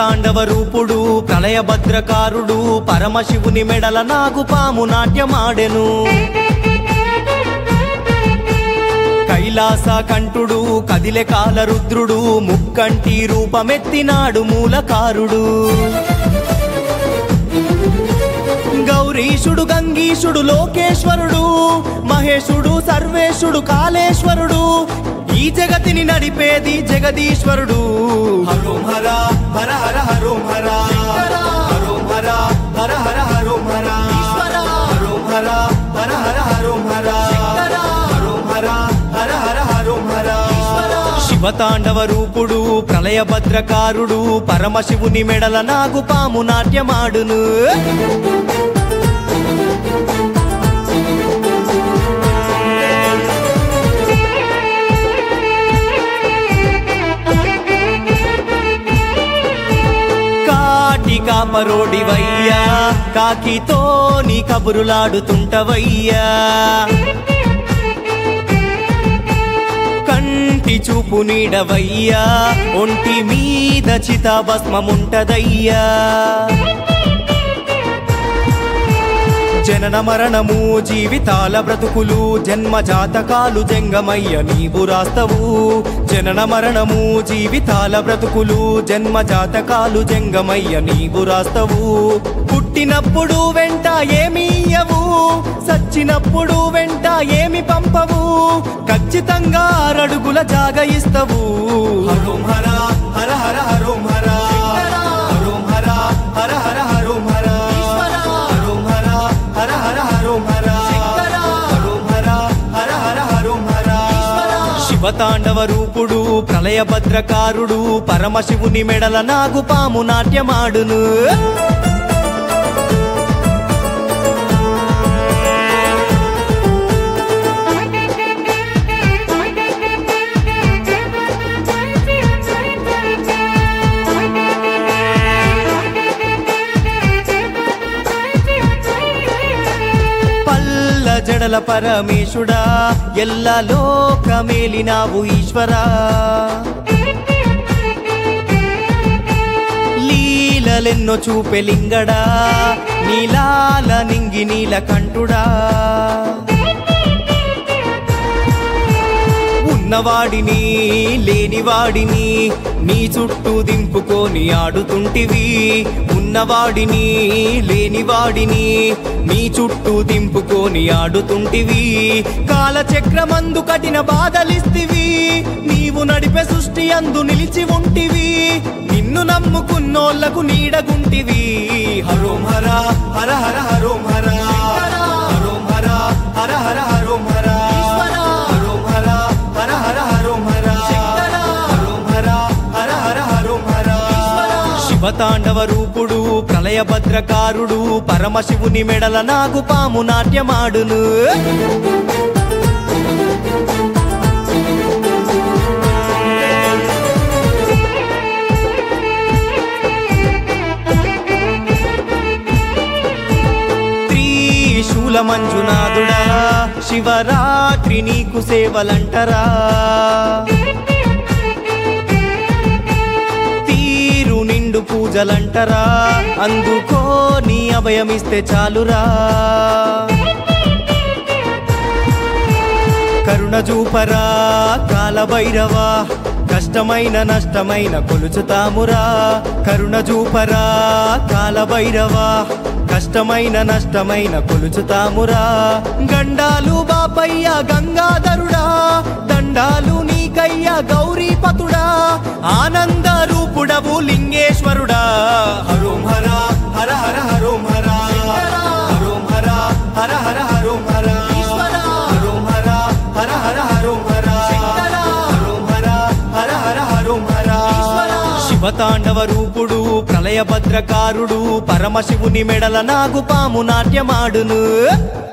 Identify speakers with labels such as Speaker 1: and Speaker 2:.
Speaker 1: శివతాండవ రూపుడు ప్రళయ భద్రకారుడు పరమశివుని మెడల నాగుపాము నాట్యమాడెను కైలాస కంఠుడు కదిలె కాల రుద్రుడు ముక్కంటి రూపమెత్తినాడు మూలకారుడు గౌరీశుడు గంగీశుడు లోకేశ్వరుడు మహేశుడు సర్వేశుడు కాళేశ్వరుడు ఈ జగతిని నడిపేది జగదీశ్వరుడు హరోం హర హర హర హరోం హర హరోం హర హర హర హరోం హర హరోం హర హర హర హరోం హర హరోం హర హర హర హరోం హర శివతాండవ రూపుడు ప్రళయ భద్రకారుడు పరమశివుని మెడల నాగుపాము నాట్యమాడును కాటి కాపరోడివయ్యా కాకితో నీ కబురులాడుతుంటవయ్యా కంటి చూపు నీడవయ్యా ఒంటి మీద చితాభస్మముంటదయ్యా జనన మరణము జీవితాల బ్రతుకులు జన్మ జాతకాలు జంగమయ్య నీవు రాస్తవు జనన మరణము జీవితాల బ్రతుకులు జన్మ జాతకాలు జంగమయ్య నీవు రాస్తవు పుట్టినప్పుడు వెంట ఏమి ఇయ్యవు సచ్చినప్పుడు వెంట ఏమి పంపవు ఖచ్చితంగా అరడుగుల జాగ ఇస్తవు హరోం హర హర హర హరోం హర హరోం హర హర హర హరోం హర హరోం హర హర హర హరోం హర హరోం హర హర హర హరోం హర శివతాండవ రూపుడు ప్రళయ భద్రకారుడు పరమశివుని మెడల నాగుపాము నాట్యమాడును పల్ల జడల పరమేశుడా ఎల్ల లోకమేలినావు ఈశ్వరా లీలలెన్నో చూపెలింగడా నీలాల నింగి నీల కంఠుడా ఉన్నవాడిని లేనివాడిని నీ చుట్టూ దింపుకొని ఆడుతుంటివి ఉన్నవాడిని లేనివాడిని నీ చుట్టూ దింపుకొని ఆడుతుంటివి కాలచక్రమందు కఠిన బాధలిస్తివి నీవు నడిపే సృష్టి అందు నిలిచి ఉంటివి నిన్ను నమ్ముకున్నోళ్లకు నీడగుంటివి హరోం హర హర హర హరోం హర హరోం హర హర హర హరోం హర హరోం హర హర హర హరోం హర హరోం హర హర హర హరోం హర శివతాండవ రూపుడు ప్రళయ భద్రకారుడు పరమశివుని మెడల నాగుపాము నాట్యమాడును త్రిశూల మంజునాథుడా శివరాత్రి నీకు సేవలంటరా తీరు నిండు పూజలంటరా అందుకో నీ అభయమిస్తే చాలురా కరుణ చూపరా కాలభైరవా కష్టమైన నష్టమైన కొలుచుతామురా కరుణ చూపరా కాలభైరవా కష్టమైన నష్టమైన కొలుచుతామురా గండాలు బాపయ్య గంగాధరుడా దండాలు నీకయ్య గౌరీపతుడా ఆనంద రూపుడవు లింగేశ్వరుడా హరోం హర హర హర హరోం హర హరోం హర హర హర హరోం హర హరోం హర హర హర హరోం హర హరోం హర హర హర హరోం హర శివతాండవ రూపుడు ప్రళయ భద్రకారుడు పరమశివుని మెడల నాగుపాము నాట్యమాడును